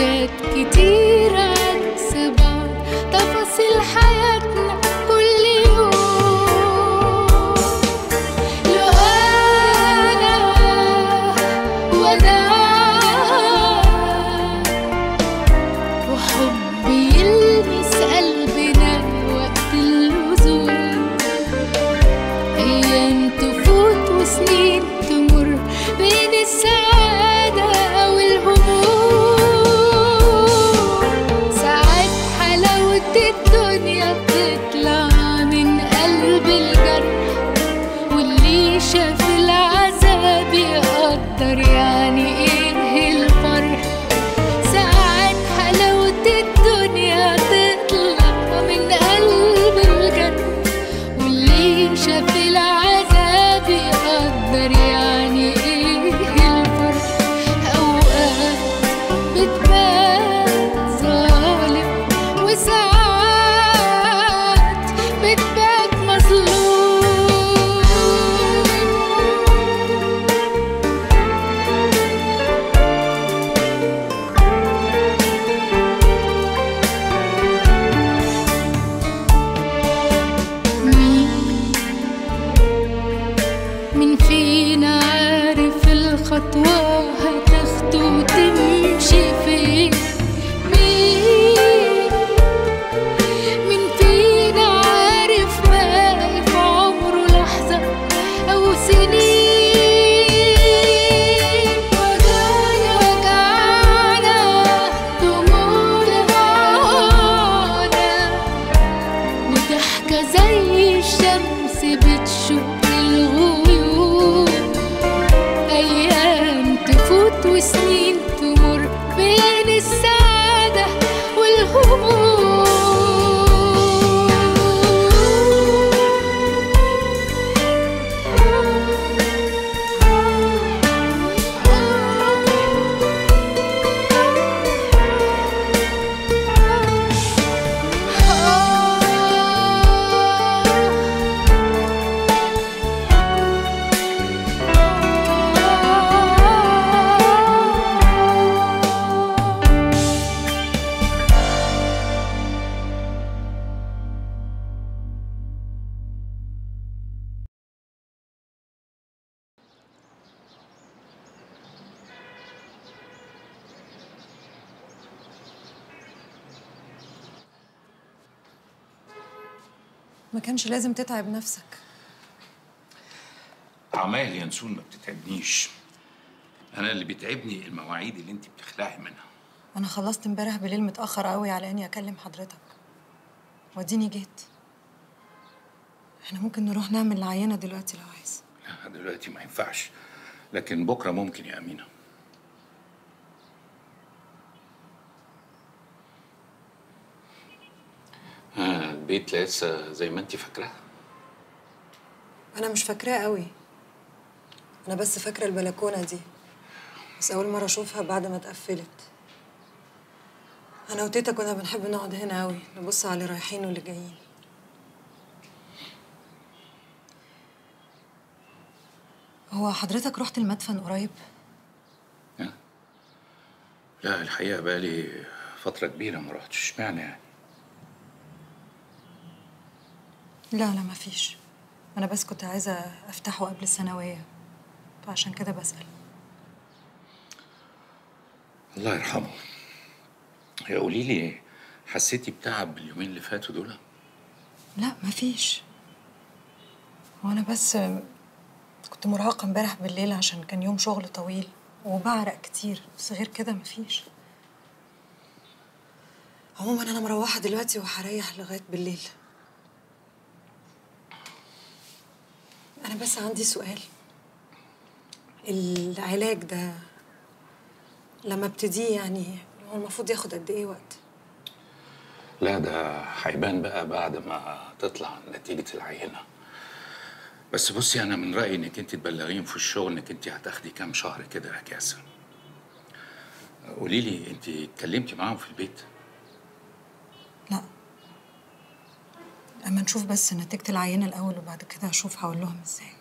حاجات كتير عكس بعض تفاصيل حياتنا كل يوم لو أنا وأنا وحب يلمس قلبنا وقت اللزوم أيام تفوت وسنين تمر بين السعادة والهموم ساعات حلاوة الدنيا بتطلع من قلب الجرح واللي شاف العذاب يقدر يعني ايه الفرح ساعات حلاوة الدنيا تطلع من قلب الجرح واللي شاف العذاب يقدر يعني ايه الفرح اوقات بتبان ظالم وساعات بتبان مظلوم مين مين فينا عارف الخطوة هتاخده وتمشي فين مين مين فينا عارف باقي في عمره لحظة أو سنين وجعنا وجعنا دموعنا معانا وضحكة زي الشمس بتشق الغيوم أيام تفوت وسنين تمر بين السعادة ما كانش لازم تتعب نفسك عمال ينسون ما بتتعبنيش انا اللي بيتعبني المواعيد اللي انت بتخلعي منها انا خلصت امبارح بالليل متاخر قوي على اني اكلم حضرتك واديني جيت احنا ممكن نروح نعمل العينه دلوقتي لو عايز لا دلوقتي ما ينفعش لكن بكره ممكن يا امينه آه البيت لسه زي ما انت فاكراه انا مش فاكراه قوي انا بس فاكره البلكونه دي بس اول مره اشوفها بعد ما اتقفلت انا وتيتا كنا بنحب نقعد هنا قوي نبص على اللي رايحين واللي جايين هو حضرتك رحت المدفن قريب لا الحقيقه بقالي فتره كبيره ما رحتش اشمعنى يعني لا لا مفيش انا بس كنت عايزه افتحه قبل الثانويه فعشان كده بسال الله يرحمه يا قولي لي حسيتي بتعب اليومين اللي فاتوا دول لا مفيش هو انا بس كنت مرهقه امبارح بالليل عشان كان يوم شغل طويل وبعرق كتير بس غير كده مفيش عموما انا مروحه دلوقتي وهريح لغايه بالليل انا بس عندي سؤال العلاج ده لما ابتديه يعني هو المفروض ياخد قد ايه وقت لا ده هيبان بقى بعد ما تطلع نتيجة العينة بس بصي أنا من رأيي إنك أنت تبلغيهم في الشغل إنك أنت هتاخدي كام شهر كده أجازة. قولي لي أنت اتكلمتي معاهم في البيت؟ لا اما نشوف بس نتيجه العينه الاول وبعد كده اشوف هقول لهم ازاي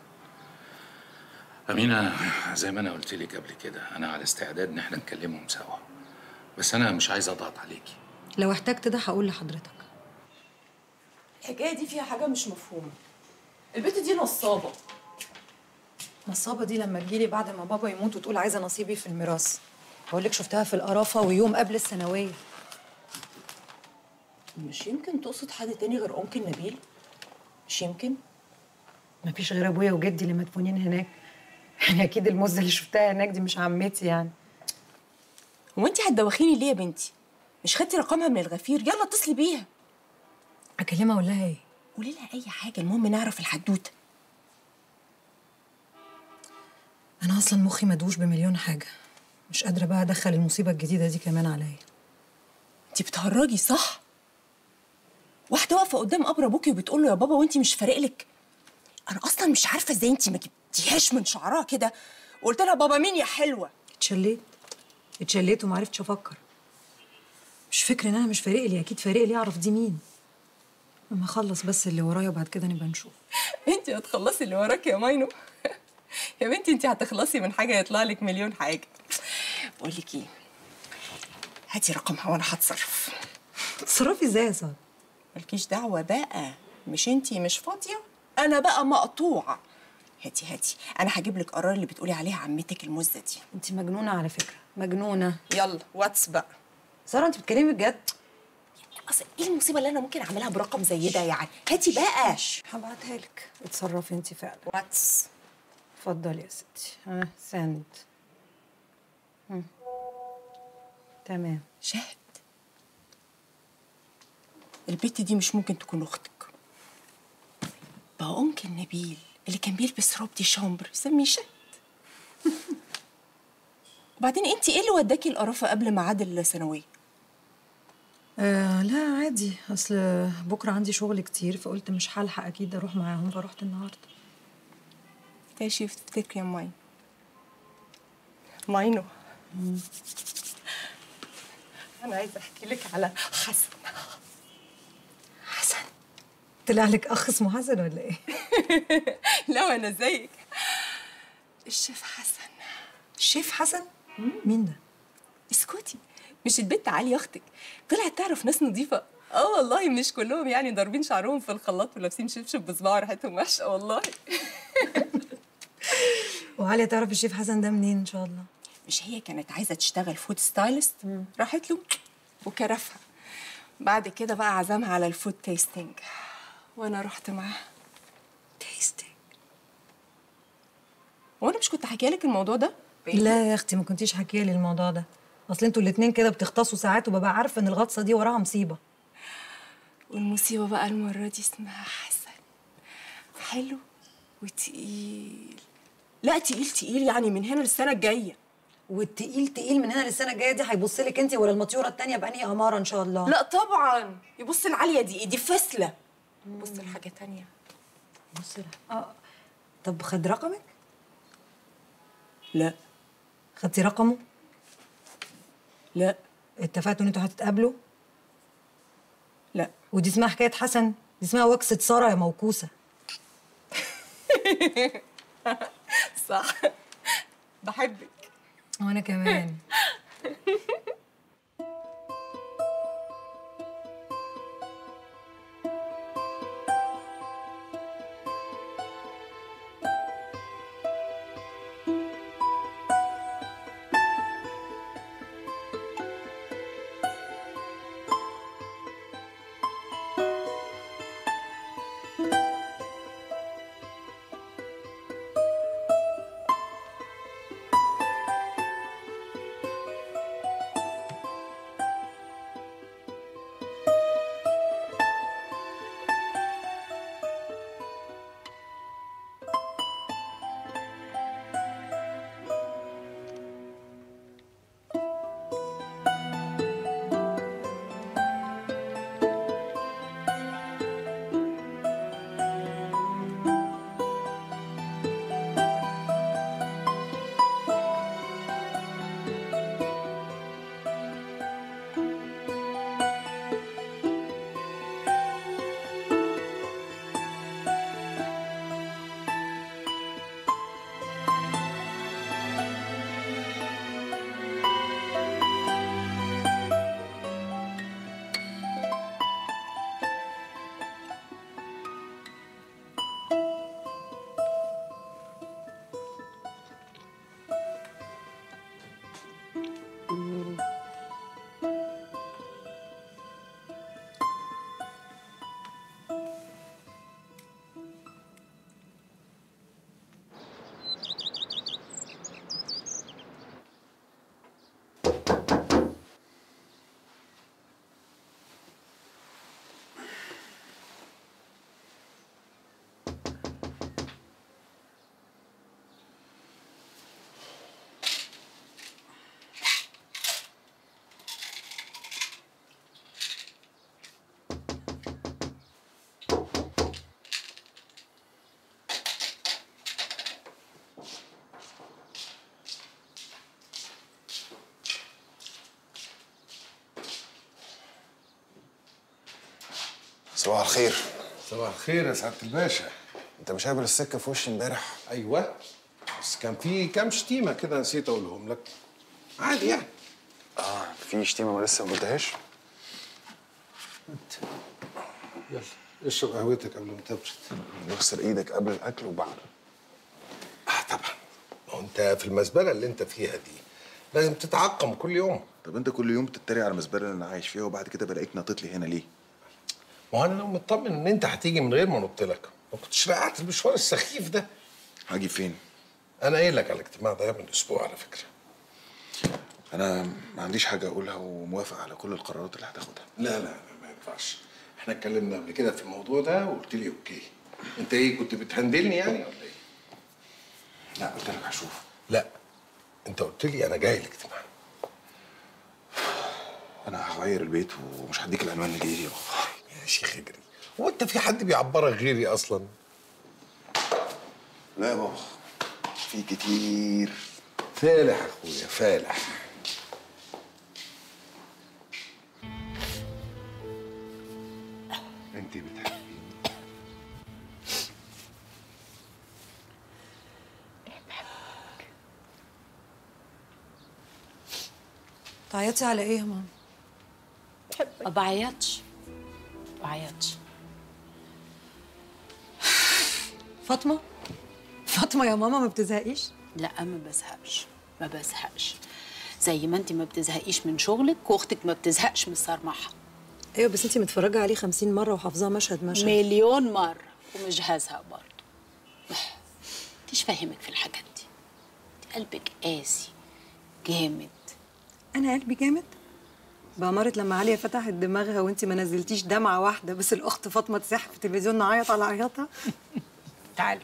أمينة زي ما أنا قلت لك قبل كده أنا على استعداد إن إحنا نكلمهم سوا. بس انا مش عايز اضغط عليكي لو احتجت ده هقول لحضرتك الحكايه دي فيها حاجه مش مفهومه البنت دي نصابه نصابة دي لما تجيلي بعد ما بابا يموت وتقول عايزة نصيبي في الميراث بقول لك شفتها في القرافة ويوم قبل الثانوية مش يمكن تقصد حد تاني غير أنكل نبيل مش يمكن مفيش غير ابويا وجدي اللي مدفونين هناك يعني اكيد المزه اللي شفتها هناك دي مش عمتي يعني هو انت هتدوخيني ليه يا بنتي مش خدتي رقمها من الغفير يلا اتصلي بيها اكلمها اقول لها ايه قولي لها اي حاجه المهم نعرف الحدوته انا اصلا مخي مدوش بمليون حاجه مش قادره بقى ادخل المصيبه الجديده دي كمان عليا انت بتهرجي صح واحده واقفه قدام قبر ابوكي وبتقول له يا بابا وانت مش فارق لك انا اصلا مش عارفه ازاي انت ما جبتيهاش من شعرها كده وقلت لها بابا مين يا حلوه اتشليت اتشليت وما عرفتش افكر مش فكر ان انا مش فارق لي اكيد فارق لي اعرف دي مين اما اخلص بس اللي ورايا وبعد كده نبقى نشوف انت هتخلصي اللي وراك يا ماينو يا بنتي انت هتخلصي من حاجه يطلع لك مليون حاجه بقول لك ايه هاتي رقمها وانا هتصرف تتصرفي ازاي يا ساره مالكيش دعوه بقى مش انت مش فاضيه انا بقى مقطوعه هاتي هاتي انا هجيب لك قرار اللي بتقولي عليها عمتك المزه دي انت مجنونه على فكره مجنونه يلا واتس بقى ساره انت بتتكلمي بجد اصل ايه المصيبه اللي انا ممكن اعملها برقم زي ده يعني هاتي بقى هبعتها لك اتصرفي انت فعلا واتس اتفضلي يا ستي ها سند هم. تمام شهد البت دي مش ممكن تكون اختك بقى انكل نبيل اللي كان بيلبس روب دي شامبر سميه شهد وبعدين انت ايه اللي وداكي القرافه قبل ميعاد الثانويه آه لا عادي اصل بكره عندي شغل كتير فقلت مش هلحق اكيد اروح معاهم فرحت النهارده تعيشي تفتكري يا ماين ماينو انا عايزه احكي لك على حسن حسن طلع لك اخ اسمه حسن ولا ايه لا انا زيك الشيف حسن الشيف حسن مين ده اسكتي مش البت عالية اختك طلعت تعرف ناس نظيفة اه والله مش كلهم يعني ضاربين شعرهم في الخلاط ولابسين شبشب بصباع ريحتهم وحشة والله وعالية تعرف الشيف حسن ده منين ان شاء الله مش هي كانت عايزة تشتغل فود ستايلست راحت له وكرفها بعد كده بقى عزمها على الفود تيستينج وانا رحت معاها تيستينج وانا مش كنت حكي لك الموضوع ده لا يا اختي ما كنتيش حكيه لي الموضوع ده اصل انتوا الاتنين كده بتختصوا ساعات وببقى عارفه ان الغطسه دي وراها مصيبه والمصيبة بقى المرة دي اسمها حسن حلو وتقيل لا تقيل تقيل يعني من هنا للسنة الجاية والتقيل تقيل من هنا للسنه الجايه دي هيبص لك انت ولا المطيوره التانيه بانهي اماره ان شاء الله لا طبعا يبص العالية دي دي فسلة بص لحاجة تانية بص لها اه طب خد رقمك لا خدتي رقمه لا اتفقتوا ان انتوا هتتقابلوا لا ودي اسمها حكايه حسن دي اسمها وكسه ساره يا موكوسه صح بحبك وانا كمان صباح الخير صباح الخير يا سعاده الباشا انت مش قابل السكه في وشي امبارح ايوه بس كان في كام شتيمه كده نسيت اقولهم لك عادي يعني اه في شتيمه ما لسه ما قلتهاش يلا اشرب قهوتك قبل ما تبرد نغسل ايدك قبل الاكل وبعد اه طبعا ما هو انت في المزبله اللي انت فيها دي لازم تتعقم كل يوم طب انت كل يوم بتتريق على المزبله اللي انا عايش فيها وبعد كده بلاقيك ناطط لي هنا ليه ما هو انا لو مطمن ان انت هتيجي من غير ما نط لك ما كنتش رقعت المشوار السخيف ده هاجي فين انا قايل لك على الاجتماع ده من اسبوع على فكره انا ما عنديش حاجه اقولها وموافق على كل القرارات اللي هتاخدها لا لا لا ما ينفعش احنا اتكلمنا قبل كده في الموضوع ده وقلت لي اوكي انت ايه كنت بتهندلني يعني ولا ايه لا قلت لك هشوف لا انت قلت لي انا جاي الاجتماع انا هغير البيت ومش هديك العنوان الجديد يا بابا يا شيخ اجري هو انت في حد بيعبرك غيري اصلا لا يا بابا في كتير فالح يا اخويا فالح انت بتحبيني تعيطي على ايه يا ماما ما بعيطش ما بعيطش فاطمه فاطمه يا ماما ما بتزهقيش لا ما بزهقش ما بزهقش زي ما انت ما بتزهقيش من شغلك واختك ما بتزهقش من صرمحها ايوه بس انتي متفرجه عليه خمسين مره وحافظاه مشهد مشهد مليون مرة ومش هزهق برضه مش فاهمك في الحاجات دي انت قلبك قاسي جامد انا قلبي جامد بأمارة لما عليا فتحت دماغها وانتي ما نزلتيش دمعة واحدة بس الأخت فاطمة تسح في التلفزيون نعيط على عياطها تعالي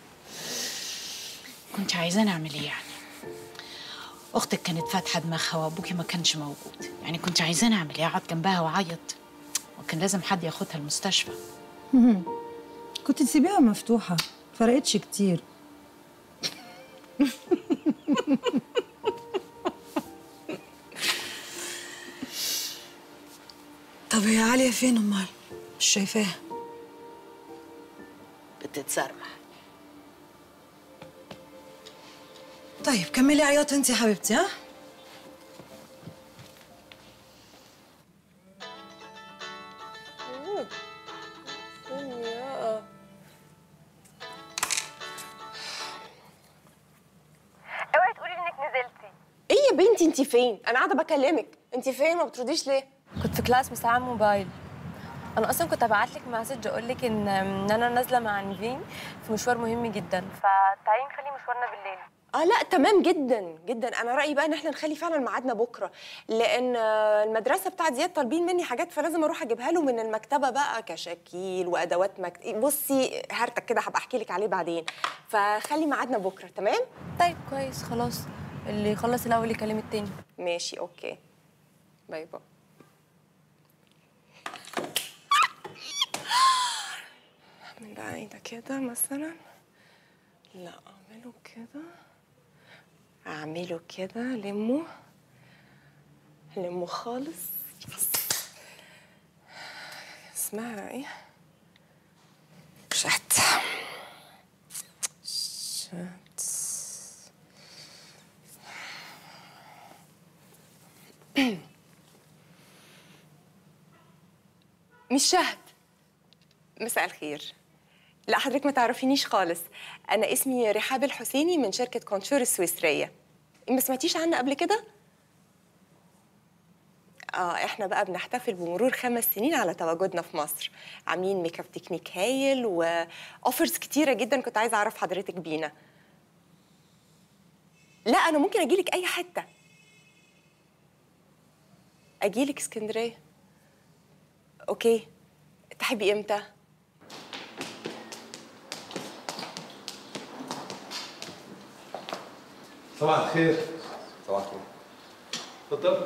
كنت عايزاني اعمل ايه يعني اختك كانت فاتحه دماغها وابوكي ما كانش موجود يعني كنت عايزاني اعمل ايه اقعد جنبها واعيط وكان لازم حد ياخدها المستشفى كنت تسيبيها مفتوحة فرقتش كتير طب هي عالية فين أمال؟ مش شايفاها بتتسرمح طيب كملي عياط انت يا حبيبتي ها؟ اوعي تقولي انك نزلتي ايه يا بنتي انت فين انا قاعده بكلمك انت فين ما بترديش ليه كنت في كلاس مش على موبايل انا اصلا كنت ابعت لك مسج اقول لك ان ان انا نازله مع نيفين في مشوار مهم جدا فتعالي نخلي مشوارنا بالليل اه لا تمام جدا جدا انا رايي بقى ان احنا نخلي فعلا ميعادنا بكره لان آه، المدرسه بتاعت زياد طالبين مني حاجات فلازم اروح اجيبها له من المكتبه بقى كشاكيل وادوات مكتب بصي هرتك كده هبقى احكي لك عليه بعدين فخلي ميعادنا بكره تمام طيب كويس خلاص اللي يخلص الاول يكلم التاني ماشي اوكي باي باي من بعيدة كده مثلا لا اعمله كده اعمله كده لمه لمه خالص اسمها ايه شت شت مش شهد مساء الخير لا حضرتك ما تعرفينيش خالص انا اسمي رحاب الحسيني من شركه كونشور السويسريه ما سمعتيش عنا قبل كده اه احنا بقى بنحتفل بمرور خمس سنين على تواجدنا في مصر عاملين ميك اب تكنيك هايل واوفرز كتيره جدا كنت عايزه اعرف حضرتك بينا لا انا ممكن اجيلك اي حته اجيلك اسكندريه اوكي تحبي امتى صباح الخير صباح الخير اتفضل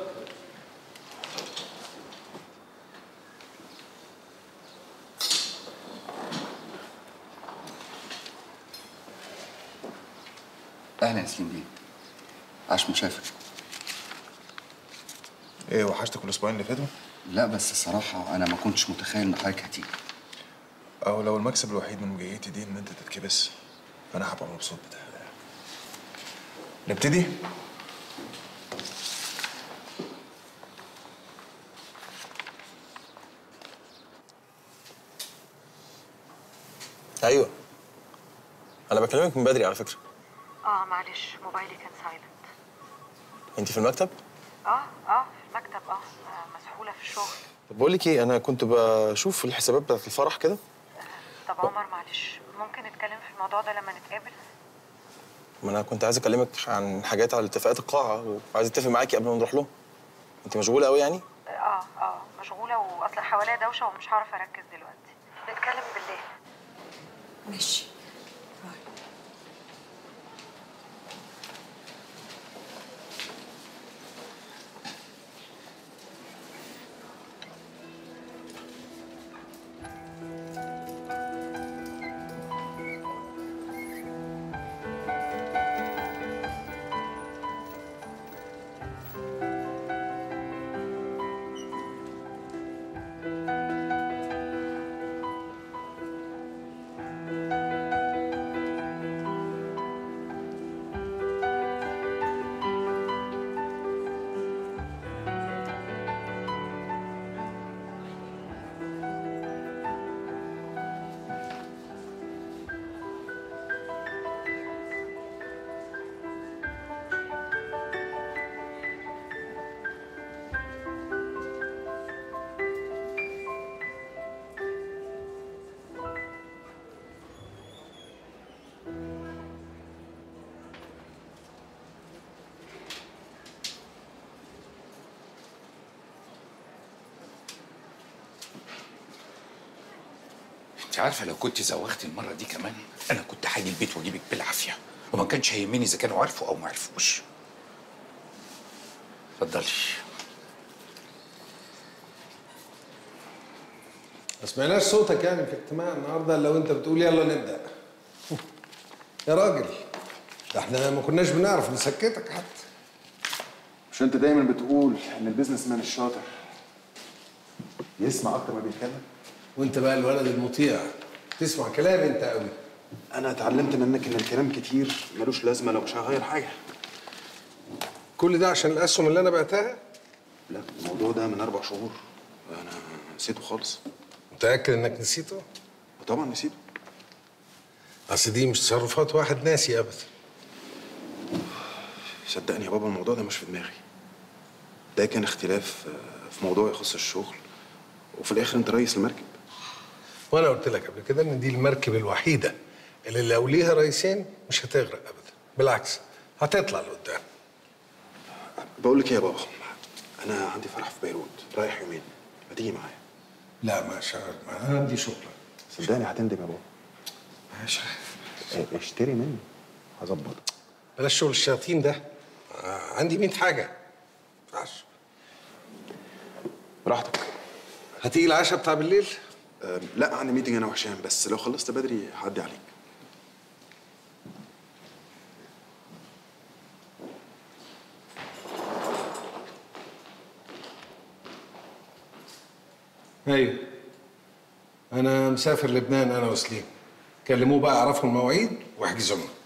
اهلا يا سليم بيه عاش من شافك ايه وحشتك الاسبوعين اللي فاتوا؟ لا بس الصراحة أنا ما كنتش متخيل إن حضرتك هتيجي او لو المكسب الوحيد من مجيتي دي ان انت تتكبس فانا هبقى مبسوط بده نبتدي؟ ايوه انا بكلمك من بدري على فكره اه معلش موبايلي كان سايلنت انت في المكتب اه اه في المكتب اه آه، مسحوله في الشغل طب بقول لك ايه انا كنت بشوف الحسابات بتاعت الفرح كده طب عمر معلش ممكن نتكلم في الموضوع ده لما نتقابل ما انا كنت عايز اكلمك عن حاجات على اتفاقات القاعه وعايز اتفق معاكي قبل ما نروح لهم انت مشغوله قوي يعني اه اه مشغوله واصلا حواليا دوشه ومش هعرف اركز دلوقتي نتكلم بالليل ماشي انت عارفه لو كنت زوغت المره دي كمان انا كنت هاجي البيت واجيبك بالعافيه وما كانش هيهمني اذا كانوا عرفوا او ما عرفوش اتفضلي ما سمعناش صوتك يعني في اجتماع النهارده لو انت بتقول يلا نبدا يا راجل ده احنا ما كناش بنعرف نسكتك حتى مش انت دايما بتقول ان البيزنس مان الشاطر يسمع اكتر ما بيتكلم وانت بقى الولد المطيع تسمع كلام انت قوي انا اتعلمت منك ان الكلام كتير ملوش لازمه لو مش هغير حاجه كل ده عشان الاسهم اللي انا بعتها لا الموضوع ده من اربع شهور انا نسيته خالص متاكد انك نسيته طبعا نسيته اصل دي مش تصرفات واحد ناسي ابدا صدقني يا بابا الموضوع ده مش في دماغي ده كان اختلاف آه، في موضوع يخص الشغل وفي الاخر انت رئيس المركب وانا قلت لك قبل كده ان دي المركب الوحيده اللي لو ليها رئيسين مش هتغرق ابدا بالعكس هتطلع لقدام بقول لك ايه يا بابا انا عندي فرح في بيروت رايح يومين ما تيجي معايا لا مش انا عندي شغل صدقني هتندم يا بابا مش إيه، اشتري مني هظبط بلاش شغل الشياطين ده آه، عندي 100 حاجه عش. براحتك هتيجي العشاء بتاع بالليل أه لا عندي ميتنج انا وهشام بس لو خلصت بدري هعدي عليك ايوه انا مسافر لبنان انا وسليم كلموه بقى اعرفوا المواعيد واحجزوا لنا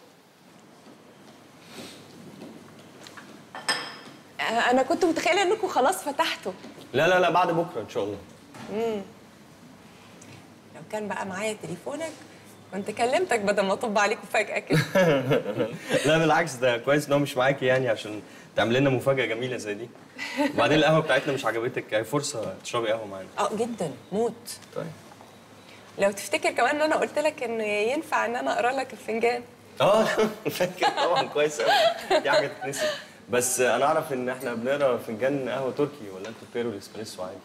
انا كنت متخيله انكم خلاص فتحتوا لا لا لا بعد بكره ان شاء الله امم لو كان بقى معايا تليفونك كنت كلمتك بدل ما اطب عليكم فجاه كده لا بالعكس ده كويس ان هو مش معاكي يعني عشان تعمل لنا مفاجاه جميله زي دي وبعدين القهوه بتاعتنا مش عجبتك هي فرصه تشربي قهوه معانا اه جدا موت طيب لو تفتكر كمان ان انا قلت لك ان ينفع ان انا اقرا لك الفنجان اه فاكر طبعا كويس قوي دي حاجه تتنسي بس انا اعرف ان احنا بنقرا فنجان قهوه تركي ولا انتوا بتقروا الاسبريسو عادي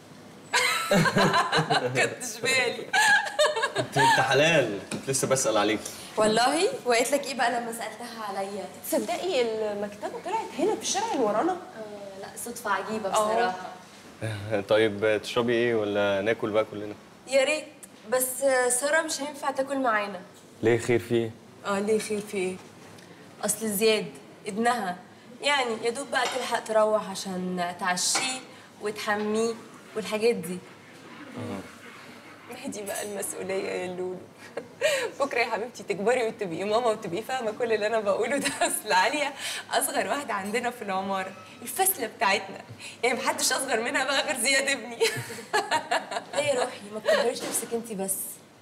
خدتش بالي انت انت حلال كنت لسه بسال عليك والله وقالت لك ايه بقى لما سالتها عليا تصدقي المكتبه طلعت هنا في الشارع اللي ورانا لا صدفة عجيبة آه. بصراحة طيب تشربي ايه ولا ناكل بقى كلنا يا ريت بس ساره مش هينفع تاكل معانا ليه خير فيه اه ليه خير في ايه اصل زياد ابنها يعني يا دوب بقى تلحق تروح عشان تعشيه وتحميه والحاجات دي ما هي دي بقى المسؤولية يا لولو بكرة يا حبيبتي تكبري وتبقي ماما وتبقي فاهمة كل اللي أنا بقوله ده أصل عليا أصغر واحدة عندنا في العمارة الفصلة بتاعتنا يعني محدش أصغر منها بقى غير زياد ابني ايه يا روحي ما تكبريش نفسك انت بس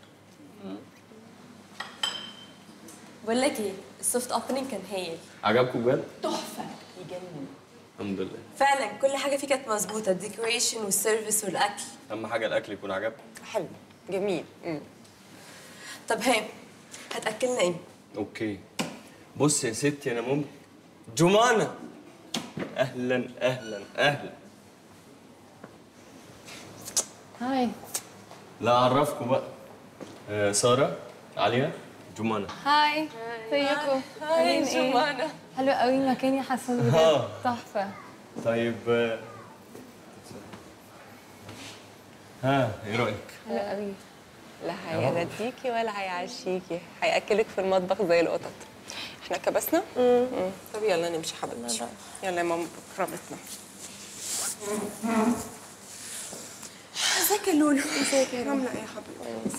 بقول لك ايه السوفت اوبننج كان هايل عجبكم بجد؟ تحفة يجنن الحمد لله فعلا كل حاجة فيه كانت مظبوطة الديكوريشن والسيرفيس والأكل اهم حاجه الاكل يكون عجبكم حلو جميل مم. طب هي هتاكلنا ايه اوكي بص يا ستي انا ممكن جمانة اهلا اهلا اهلا هاي لا اعرفكم بقى آه ساره عليا جمانة هاي ازيكم هاي عاملين إيه؟ جمانة. حلو قوي مكاني حاسه بجد آه. تحفه طيب آه، ها ايه رايك حلو قوي لا هيغديكي ولا هيعشيكي هياكلك في المطبخ زي القطط احنا كبسنا مم. طب يلا نمشي حبيبتي يلا يا ماما كرامتنا ازيك يا لولو ازيك يا عامله ايه يا حبيبتي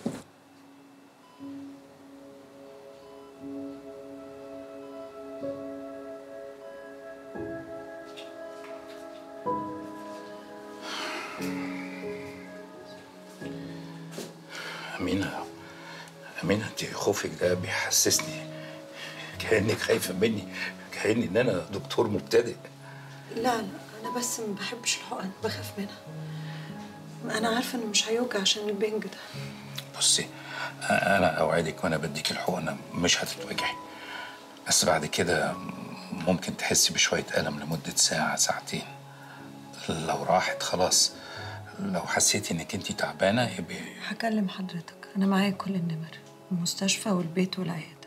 أمينة أمينة أنت خوفك ده بيحسسني كأنك خايفة مني كأني إن أنا دكتور مبتدئ لا لا انا بس ما بحبش الحقن بخاف منها انا عارفه انه مش هيوجع عشان البنج ده بصي أنا أوعدك وأنا بديك الحقنة مش هتتوجعي بس بعد كده ممكن تحسي بشوية ألم لمدة ساعة ساعتين لو راحت خلاص لو حسيتي إنك أنت تعبانة يبقى هكلم حضرتك انا معايا كل النمر المستشفى والبيت والعياده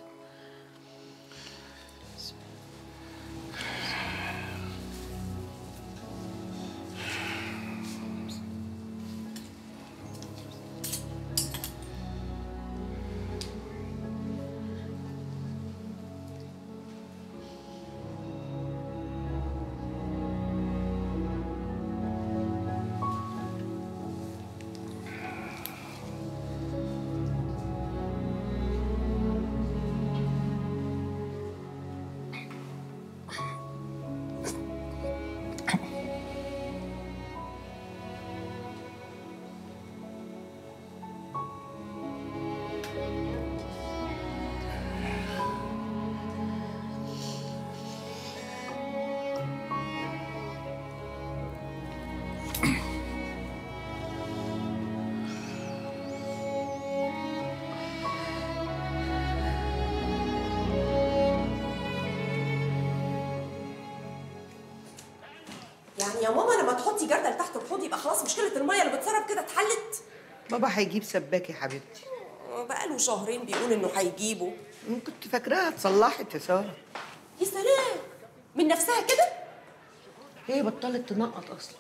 يعني يا ماما لما تحطي جردل تحت الحوض يبقى خلاص مشكله الميه اللي بتسرب كده اتحلت بابا هيجيب سباك يا حبيبتي بقاله شهرين بيقول انه هيجيبه كنت فاكراها اتصلحت يا ساره يا سلام من نفسها كده هي بطلت تنقط اصلا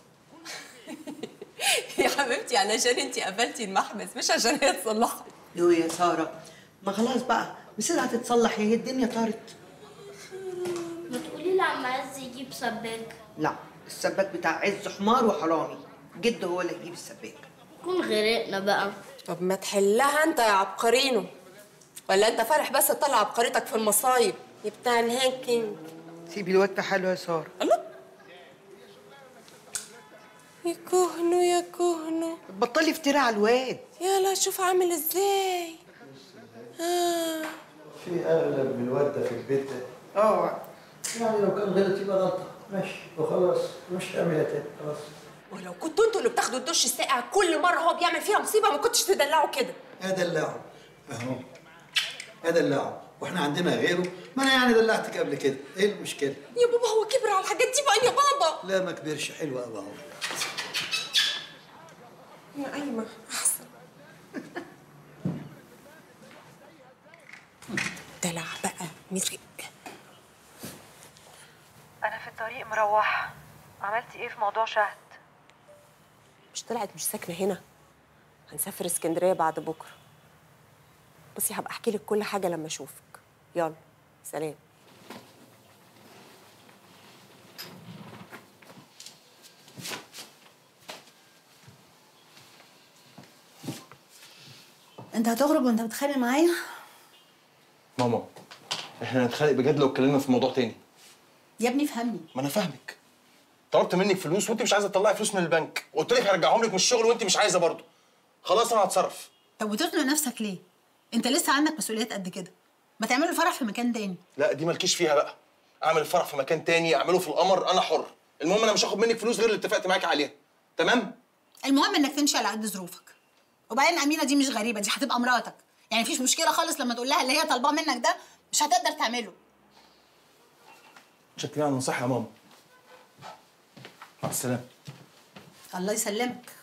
يا حبيبتي علشان انت قفلتي المحبس مش عشان هي تصلحت يو يا ساره ما خلاص بقى مصيرها تتصلح هي الدنيا طارت ما تقولي لعم عز يجيب سباك لا السباك بتاع عز حمار وحرامي جده هو اللي هيجيب السباك كون غرقنا بقى طب ما تحلها انت يا عبقرينو ولا انت فرح بس تطلع عبقريتك في المصايب يا بتاع الهاكينج سيبي الواد في حاله يا ساره يا كهنو يا كهنو بطلي افتري على الواد يلا شوف عامل ازاي آه. في اغلب من الواد ده في البيت ده اه يعني لو كان غلط يبقى غلطه ماشي وخلاص مش هعملها تاني خلاص ولو كنتوا انتوا اللي بتاخدوا الدش الساقع كل مره هو بيعمل فيها مصيبه ما كنتش تدلعوا كده ادلعه اهو ادلعه واحنا عندنا غيره ما انا يعني دلعتك قبل كده ايه المشكله يا بابا هو كبر على الحاجات دي بقى يا بابا لا ما كبرش حلو قوي اهو يا ايمن احسن دلع بقى مسك أنا في الطريق مروحة عملتي إيه في موضوع شهد؟ مش طلعت مش ساكنه هنا هنسافر اسكندريه بعد بكره بصي هبقى احكي لك كل حاجه لما اشوفك يلا سلام انت هتخرج وانت بتتخانق معايا ماما احنا هنتخانق بجد لو اتكلمنا في موضوع تاني يا ابني فهمني ما انا فاهمك طلبت منك فلوس وانت مش عايزه تطلعي فلوس من البنك وقلت لك هرجعهم لك من الشغل وانت مش عايزه برضه خلاص انا هتصرف طب وتخنق نفسك ليه انت لسه عندك مسؤوليات قد كده ما تعملوا الفرح في مكان تاني لا دي مالكيش فيها بقى اعمل الفرح في مكان تاني اعمله في القمر انا حر المهم انا مش هاخد منك فلوس غير اللي اتفقت معاكي عليها تمام المهم انك تمشي على قد ظروفك وبعدين امينه دي مش غريبه دي هتبقى مراتك يعني مفيش مشكله خالص لما تقول لها اللي هي طالباه منك ده مش هتقدر تعمله شكرا على النصيحه يا ماما مع السلامه الله يسلمك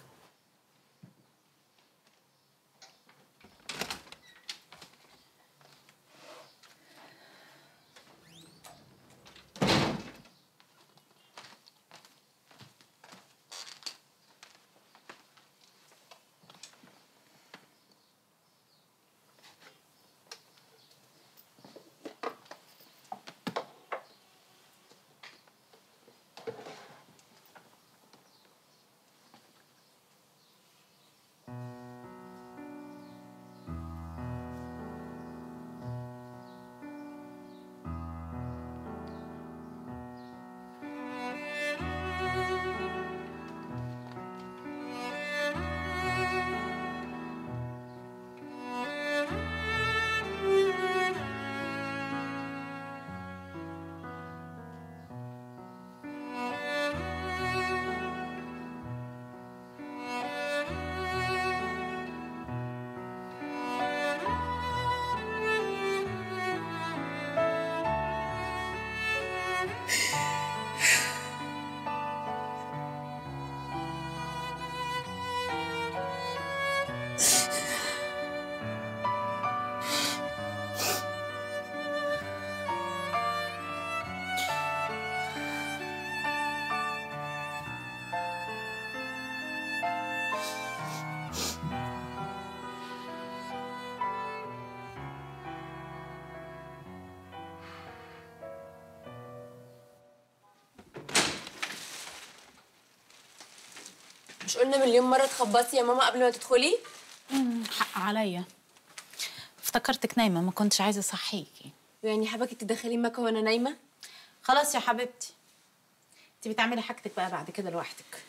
مش قلنا مليون مرة تخبطي يا ماما قبل ما تدخلي؟ مم، حق عليا افتكرتك نايمة ما كنتش عايزة أصحيكي يعني حباكي تدخلي مكة وانا نايمة؟ خلاص يا حبيبتي انت بتعملي حاجتك بقى بعد كده لوحدك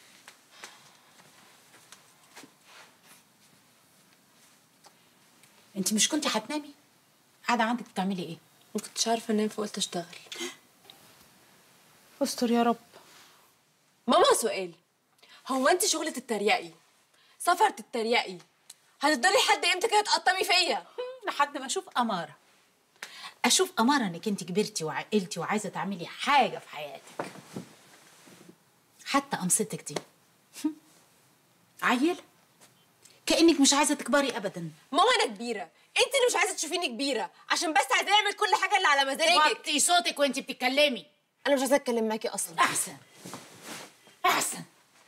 انت مش كنتي هتنامي قاعدة عندك بتعملي ايه؟ ما كنتش عارفة انام فقلت اشتغل استر يا رب ماما سؤال هو انت شغلة تتريقي سفر تتريقي هتفضلي لحد امتى كده تقطمي فيا؟ لحد ما اشوف اماره اشوف اماره انك انت كبرتي وعقلتي وعايزه تعملي حاجه في حياتك حتى قمصتك دي عيله كانك مش عايزه تكبري ابدا ماما انا كبيرة انت اللي مش عايزة تشوفيني كبيرة عشان بس عايزة اعمل كل حاجة اللي على مزاجك وطي صوتك وانت بتتكلمي انا مش عايزة اتكلم معاكي اصلا احسن احسن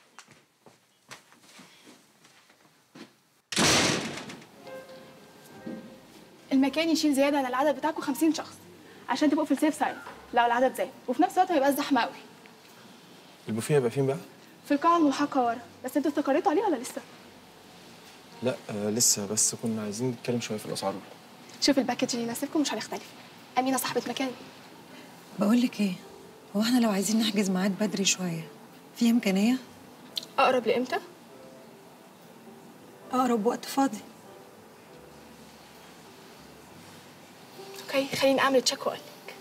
المكان يشيل زياده عن العدد بتاعكم 50 شخص عشان تبقوا في السيف سايد لو العدد زاد وفي نفس الوقت هيبقى زحمه قوي البوفيه هيبقى فين بقى؟ في القاعه الملحقه ورا بس انتوا استقريتوا عليه ولا لسه لا آه لسه بس كنا عايزين نتكلم شويه في الاسعار شوف الباكج اللي يناسبكم مش هنختلف امينه صاحبه مكان بقول لك ايه هو احنا لو عايزين نحجز ميعاد بدري شويه في امكانيه اقرب لامتى اقرب وقت فاضي اوكي خليني اعمل تشيك واقول لك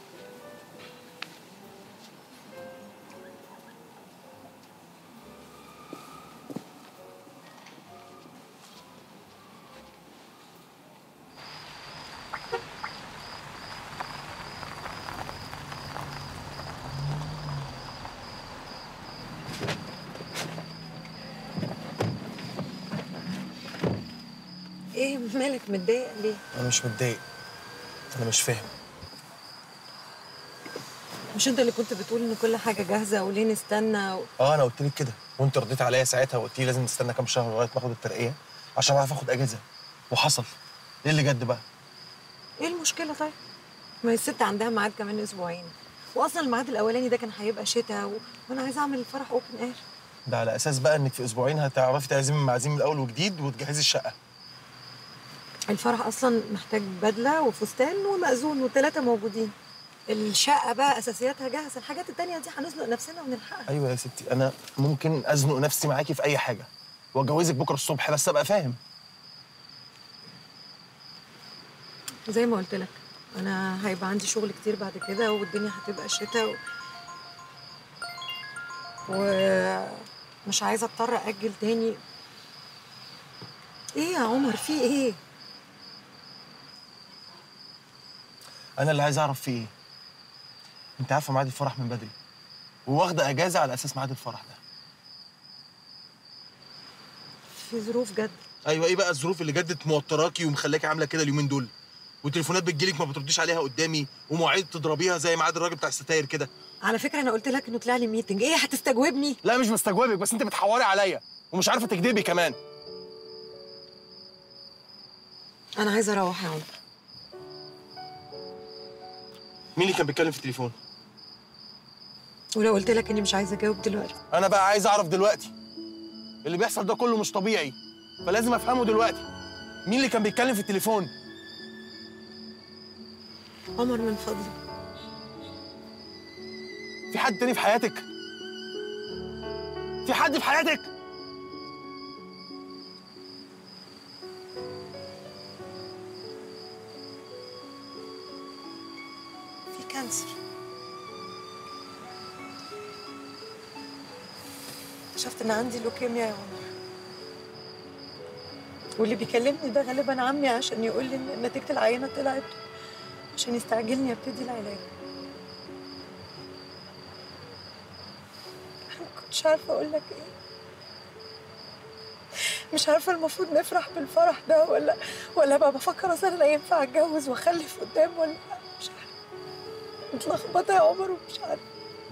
ايه مالك متضايق ليه انا مش متضايق انا مش فاهم مش انت اللي كنت بتقول ان كل حاجه جاهزه وليه نستنى و... اه انا قلت لك كده وانت رديت عليا ساعتها وقلت لي لازم نستنى كام شهر لغايه ما اخد الترقيه عشان اعرف اخد اجازه وحصل ايه اللي جد بقى ايه المشكله طيب ما هي الست عندها ميعاد كمان اسبوعين واصلا الميعاد الاولاني ده كان هيبقى شتاء و... وانا عايزه اعمل الفرح اوبن اير ده على اساس بقى انك في اسبوعين هتعرفي تعزمي المعازيم من الاول وجديد وتجهزي الشقه الفرح اصلا محتاج بدله وفستان ومأذون والثلاثه موجودين الشقه بقى اساسياتها جاهزه الحاجات التانية دي هنزنق نفسنا ونلحقها ايوه يا ستي انا ممكن ازنق نفسي معاكي في اي حاجه واتجوزك بكره الصبح بس ابقى فاهم زي ما قلت لك انا هيبقى عندي شغل كتير بعد كده والدنيا هتبقى شتاء و... ومش عايزه اضطر اجل تاني ايه يا عمر في ايه انا اللي عايز اعرف فيه ايه انت عارفه ميعاد الفرح من بدري وواخده اجازه على اساس ميعاد الفرح ده في ظروف جد ايوه ايه بقى الظروف اللي جدت موتراكي ومخلاكي عامله كده اليومين دول وتليفونات بتجيلك ما بترديش عليها قدامي ومواعيد تضربيها زي ميعاد الراجل بتاع الستاير كده على فكره انا قلت لك انه طلع لي ميتنج ايه هتستجوبني لا مش بستجوبك بس انت بتحوري عليا ومش عارفه تكدبي كمان انا عايزه اروح يا عمر مين اللي كان بيتكلم في التليفون ولو قلت لك اني مش عايزه اجاوب دلوقتي انا بقى عايز اعرف دلوقتي اللي بيحصل ده كله مش طبيعي فلازم افهمه دلوقتي مين اللي كان بيتكلم في التليفون عمر من فضلك في حد تاني في حياتك في حد في حياتك في كانسر اكتشفت ان عندي لوكيميا يا عمر واللي بيكلمني ده غالبا عمي عشان يقول لي ان نتيجه العينه طلعت عشان يستعجلني ابتدي العلاج انا ما كنتش عارفه اقول لك ايه مش عارفه المفروض نفرح بالفرح ده ولا ولا بقى بفكر اصل انا ينفع اتجوز واخلف قدام ولا لأ، مش عارفه متلخبطه يا عمر ومش عارفه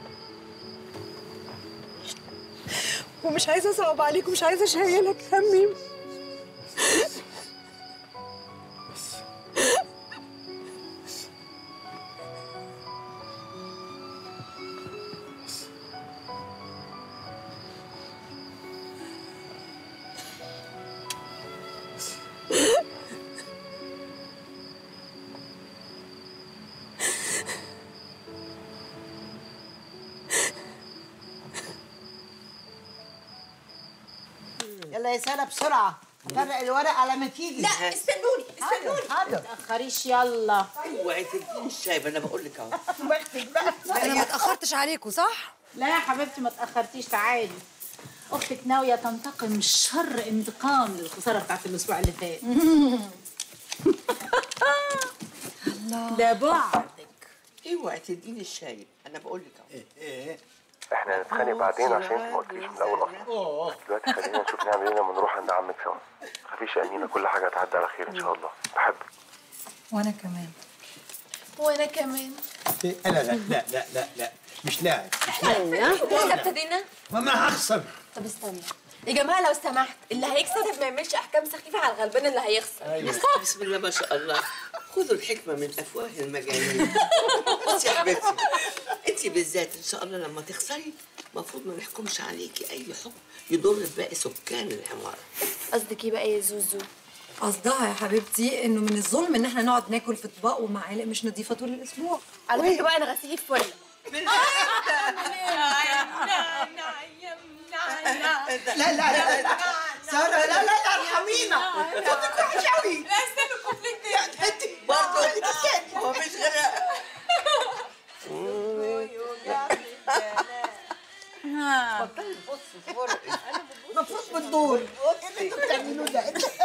ومش عايزه اصعب عليك ومش عايزه اشيلك همي يلا يا ساره بسرعه فرق الورق على ما تيجي لا استنوني استنوني حاضر تأخريش يلا اوعي تديني الشاي ما انا بقول لك اهو انا ما اتاخرتش عليكم صح لا يا حبيبتي ما تأخرتيش تعالي أختك ناوية تنتقم شر انتقام للخسارة بتاعت الأسبوع اللي فات لا بعدك اوعي تديني الشاي انا بقول لك اهو احنا هنتخانق بعدين عشان انت ما قلتليش من الاول اصلا دلوقتي خلينا نشوف نعمل ايه لما نروح عند عمك سوا متخافيش يا امينه كل حاجه هتعدي على خير ان شاء الله بحبك وانا كمان وانا كمان لا لا لا لا لا لا مش لاعب مش لاعب احنا ابتدينا وما هخسر طب استنى يا جماعه لو سمحت اللي هيكسب ما يعملش احكام سخيفه على الغلبان اللي هيخسر بسم الله ما شاء الله خذوا الحكمه من افواه المجانين بصي يا حبيبتي انت بالذات ان شاء الله لما تخسري المفروض ما نحكمش عليكي اي حكم يضر باقي سكان العماره قصدك ايه بقى يا زوزو قصدها يا حبيبتي انه من الظلم ان احنا نقعد ناكل في اطباق ومعالق مش نظيفه طول الاسبوع على فكره بقى انا غسيلي في فل لا لا لا لا ساره لا لا لا ارحمينا صوتك وحش قوي لا استنى الكوبليه انت برضه هو مش غير بطلي تبصي في ورقي المفروض بتدور ايه اللي انتوا بتعملوه ده؟